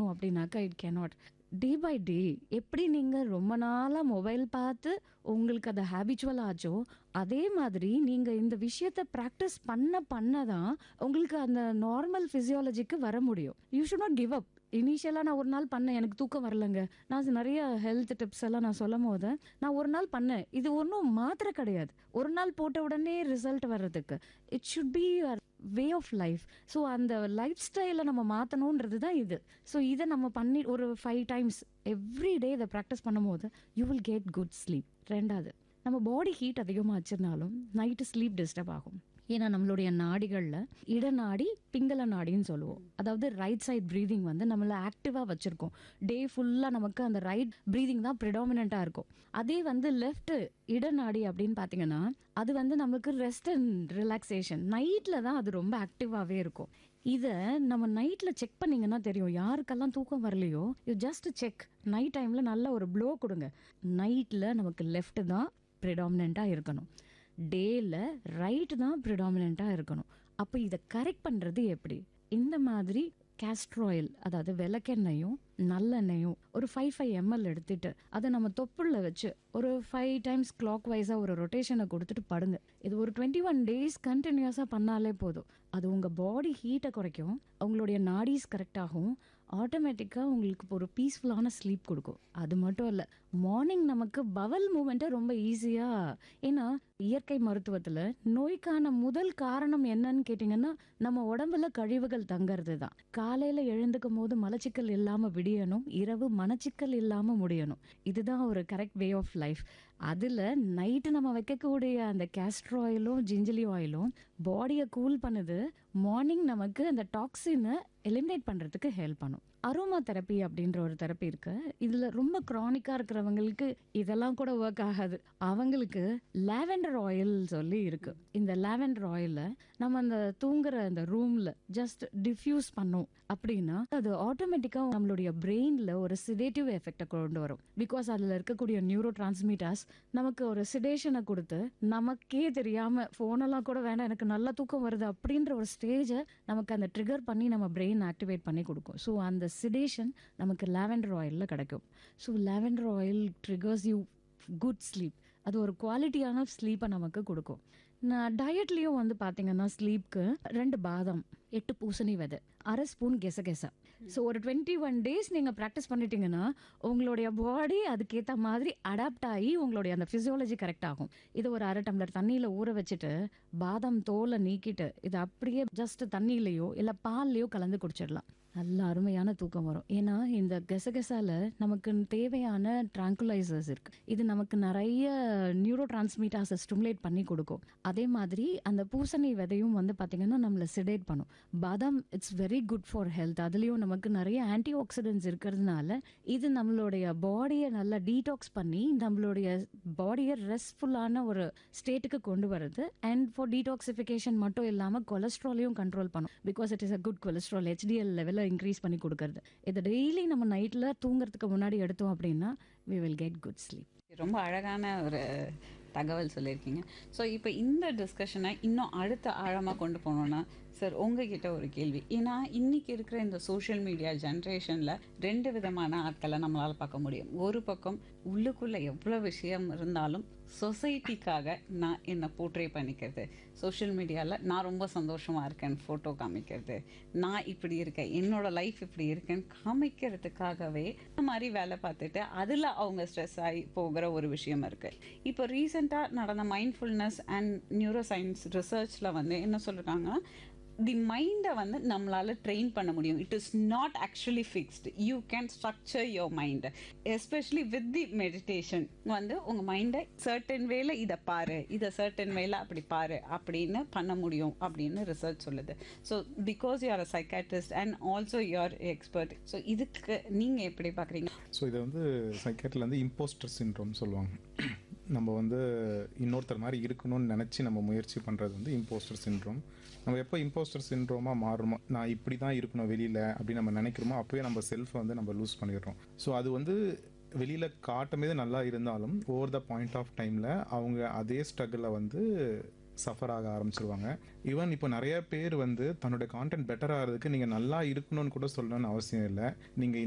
பண்ணணும் அப்படின்னாக்கா it cannot day by day எப்படி நீங்கள் ரொம்ப நாளாக மொபைல் பார்த்து உங்களுக்கு அது ஹேபிச்சுவல் ஆச்சோ அதே மாதிரி நீங்கள் இந்த விஷயத்தை ப்ராக்டிஸ் பண்ண பண்ண தான் உங்களுக்கு அந்த நார்மல் ஃபிசியாலஜிக்கு வர முடியும் you should not give up இனிஷியலாக நான் ஒரு நாள் பண்ணேன் எனக்கு தூக்கம் வரலங்க நான் நிறைய ஹெல்த் டிப்ஸ் எல்லாம் நான் சொல்லும் போது நான் ஒரு நாள் பண்ணேன் இது ஒன்றும் மாத்திரை கிடையாது ஒரு நாள் போட்ட உடனே ரிசல்ட் வர்றதுக்கு it should be way of life so அந்த லைஃப் ஸ்டைலை நம்ம மாற்றணுன்றது தான் இது ஸோ இதை நம்ம பண்ணி ஒரு ஃபைவ் டைம்ஸ் எவ்ரி டே இதை ப்ராக்டிஸ் பண்ணும்போது you will get good sleep ரெண்டாவது நம்ம பாடி ஹீட் அதிகமாக வச்சிருந்தாலும் நைட்டு ஸ்லீப் டிஸ்டர்ப் ஆகும் ஏன்னா நம்மளுடைய நாடிகளில் இடநாடி பிங்கள நாடின்னு சொல்லுவோம் அதாவது ரைட் சைட் ப்ரீதிங் வந்து நம்மளை ஆக்டிவாக வச்சுருக்கோம் டே ஃபுல்லாக நமக்கு அந்த ரைட் ப்ரீதிங் தான் ப்ரிடாமினண்ட்டாக இருக்கும் அதே வந்து லெஃப்ட் இடநாடி அப்படின்னு பார்த்தீங்கன்னா அது வந்து நமக்கு ரெஸ்ட் அண்ட் ரிலாக்ஸேஷன் நைட்டில் தான் அது ரொம்ப ஆக்டிவாகவே இருக்கும் இதை நம்ம நைட்டில் செக் பண்ணீங்கன்னா தெரியும் யாருக்கெல்லாம் தூக்கம் வரலையோ யூ ஜஸ்ட் செக் நைட் டைமில் நல்ல ஒரு ப்ளோ கொடுங்க நைட்டில் நமக்கு லெஃப்ட் தான் ப்ரிடாமினண்ட்டாக இருக்கணும் டேல ரைட் தான் ப்ரிடாமினண்ட்டாக இருக்கணும் அப்போ இதை கரெக்ட் பண்ணுறது எப்படி இந்த மாதிரி castor oil அதாவது விளக்கெண்ணெயும் நல்லெண்ணெயும் ஒரு ஃபைவ் ஃபைவ் எம்எல் எடுத்துட்டு அதை நம்ம தொப்புள்ள வச்சு ஒரு ஃபைவ் டைம்ஸ் கிளாக் வைஸாக ஒரு ரொட்டேஷனை கொடுத்துட்டு படுங்க இது ஒரு டுவெண்ட்டி ஒன் டேஸ் கண்டினியூஸாக பண்ணாலே போதும் அது உங்கள் பாடி ஹீட்டை குறைக்கும் உங்களுடைய நாடிஸ் கரெக்ட் ஆகும் ஆட்டோமேட்டிக்காக உங்களுக்கு ஒரு பீஸ்ஃபுல்லான ஸ்லீப் கொடுக்கும் அது மட்டும் இல்லை மார்னிங் நமக்கு பவல் மூமெண்ட்டை ரொம்ப ஈஸியாக ஏன்னா இயற்கை மருத்துவத்தில் நோய்க்கான முதல் காரணம் என்னன்னு கேட்டிங்கன்னா நம்ம உடம்புல கழிவுகள் தங்கறது தான் காலையில் எழுந்துக்கும் போது மலச்சிக்கல் இல்லாமல் விடியணும் இரவு மனச்சிக்கல் இல்லாமல் முடியணும் இதுதான் ஒரு கரெக்ட் வே ஆஃப் லைஃப் அதில் நைட்டு நம்ம வைக்கக்கூடிய அந்த castor ஆயிலும் ஜிஞ்சலி ஆயிலும் பாடியை கூல் பண்ணுது மார்னிங் நமக்கு அந்த டாக்ஸினை எலிமினேட் பண்ணுறதுக்கு ஹெல்ப் பண்ணும் அரோமா தெரப்பி அப்படின்ற ஒரு தெரப்பி இருக்கு இதில் ரொம்ப க்ரானிக்காக இருக்கிறவங்களுக்கு இதெல்லாம் கூட ஒர்க் ஆகாது அவங்களுக்கு லாவெண்டர் ஆயில் சொல்லி இருக்கு இந்த லாவெண்டர் ஆயிலை நம்ம அந்த தூங்குற அந்த ரூமில் ஜஸ்ட் டிஃப்யூஸ் பண்ணோம் அப்படின்னா அது ஆட்டோமேட்டிக்காக நம்மளுடைய பிரெயினில் ஒரு சிடேட்டிவ் எஃபெக்டை கொண்டு வரும் பிகாஸ் அதில் இருக்கக்கூடிய நியூரோ டிரான்ஸ்மிட்டர்ஸ் நமக்கு ஒரு சிடேஷனை கொடுத்து நமக்கே தெரியாம ஃபோனெல்லாம் கூட வேண்டாம் எனக்கு நல்லா தூக்கம் வருது அப்படின்ற ஒரு ஸ்டேஜை நமக்கு அந்த ட்ரிகர் பண்ணி நம்ம பிரெயின் ஆக்டிவேட் பண்ணி கொடுக்கும் ஸோ அந்த சிடேஷன் நமக்கு லாவெண்டர் ஆயிலில் கிடைக்கும் so lavender oil triggers you good sleep அது ஒரு குவாலிட்டியான ஸ்லீப்பை நமக்கு கொடுக்கும் நான் டயட்லேயும் வந்து பார்த்தீங்கன்னா ஸ்லீப்க்கு ரெண்டு பாதாம் எட்டு பூசணி விதை அரை ஸ்பூன் கெசகெசா ஸோ ஒரு டுவெண்ட்டி ஒன் டேஸ் நீங்கள் ப்ராக்டிஸ் பண்ணிட்டீங்கன்னா உங்களுடைய பாடி அதுக்கேற்ற மாதிரி அடாப்ட் ஆகி உங்களுடைய அந்த ஃபிசியாலஜி கரெக்ட் ஆகும் இது ஒரு அரை டம்ளர் தண்ணியில் ஊற வச்சுட்டு பாதாம் தோலை நீக்கிட்டு இது அப்படியே ஜஸ்ட் தண்ணியிலையோ இல்லை பால்லையோ கலந்து குடிச்சிடலாம் நல்ல அருமையான தூக்கம் வரும் ஏன்னா இந்த கெசகெசால நமக்கு தேவையான ட்ராங்குலைசர்ஸ் இருக்கு இது நமக்கு நிறைய நியூரோ டிரான்ஸ்மிட்டாஸை ஸ்டிமுலேட் பண்ணி கொடுக்கும் அதே மாதிரி அந்த பூசணி விதையும் வந்து பார்த்தீங்கன்னா நம்மளை சிடேட் பண்ணும் பாதாம் it's very good for health அதுலேயும் நமக்கு நிறைய ஆன்டி ஆக்சிடென்ட்ஸ் இருக்கிறதுனால இது நம்மளுடைய பாடியை நல்லா டீடாக்ஸ் பண்ணி நம்மளுடைய பாடியை ரெஸ்ட்ஃபுல்லான ஒரு ஸ்டேட்டுக்கு கொண்டு வருது அண்ட் ஃபார் டீடாக்சிஃபிகேஷன் மட்டும் இல்லாமல் கொலஸ்ட்ராலையும் கண்ட்ரோல் பண்ணும் because it is a good cholesterol HDL லெவலில் இன்க்ரீஸ் பண்ணி கொடுக்கறது இதை டெய்லி நம்ம நைட்டில் தூங்குறதுக்கு முன்னாடி எடுத்தோம் அப்படின்னா we will get good sleep ரொம்ப அழகான ஒரு தகவல் சொல்லியிருக்கீங்க ஸோ இப்போ இந்த டிஸ்கஷனை இன்னும் அடுத்த ஆழமாக கொண்டு போனோம்னா சார் உங்ககிட்ட ஒரு கேள்வி ஏன்னா இன்னைக்கு இருக்கிற இந்த சோஷியல் மீடியா ஜென்ரேஷனில் ரெண்டு விதமான ஆட்களை நம்மளால் பார்க்க முடியும் ஒரு பக்கம் உள்ளுக்குள்ளே எவ்வளோ விஷயம் இருந்தாலும் சொசைட்டிக்காக நான் என்னை போர்ட்ரே பண்ணிக்கிறது சோஷியல் மீடியாவில் நான் ரொம்ப சந்தோஷமாக இருக்கேன் ஃபோட்டோ காமிக்கிறது நான் இப்படி இருக்கேன் என்னோட லைஃப் இப்படி இருக்கேன்னு காமிக்கிறதுக்காகவே இந்த மாதிரி வேலை பார்த்துட்டு அதில் அவங்க ஸ்ட்ரெஸ் ஆகி போகிற ஒரு விஷயம் இருக்குது இப்போ ரீசெண்டாக நடந்த மைண்ட்ஃபுல்னஸ் அண்ட் நியூரோ சயின்ஸ் ரிசர்ச்சில் வந்து என்ன சொல்கிறாங்கன்னா தி மைண்டை வந்து நம்மளால ட்ரெயின் பண்ண முடியும் it is not actually fixed you can structure your mind especially with the meditation வந்து உங்கள் மைண்டை சர்டன் வேல இதை பாரு இதை சர்டன் வேல அப்படி பாரு அப்படின்னு பண்ண முடியும் அப்படின்னு ரிசர்ச் சொல்லுது so because you are a psychiatrist and also you are expert so இதுக்கு நீங்கள் எப்படி பார்க்குறீங்க ஸோ இதை வந்து சைக்கேட்டில் வந்து இம்போஸ்டர் சின்ட்ரோம் சொல்லுவாங்க நம்ம வந்து இன்னொருத்தர் மாதிரி இருக்கணும்னு நினச்சி நம்ம முயற்சி பண்ணுறது வந்து இம்போஸ்டர் சின்ட்ரோம் நம்ம எப்போ இம்போஸ்டர் சின்ட்ரோமாக மாறுமோ நான் இப்படி தான் இருக்கணும் வெளியில் அப்படின்னு நம்ம நினைக்கிறோமோ அப்போயே நம்ம செல்ஃபை வந்து நம்ம லூஸ் பண்ணிடுறோம் ஸோ அது வந்து வெளியில் காட்டும்போது நல்லா இருந்தாலும் ஓவர் த பாயிண்ட் ஆஃப் டைமில் அவங்க அதே ஸ்ட்ரகிளில் வந்து சஃபர் ஆக ஆரம்பிச்சிருவாங்க ஈவன் இப்போ நிறைய பேர் வந்து தன்னோட கான்டென்ட் பெட்டர் ஆகிறதுக்கு நீங்கள் நல்லா இருக்கணும்னு கூட சொல்லணும்னு அவசியம் இல்லை நீங்கள்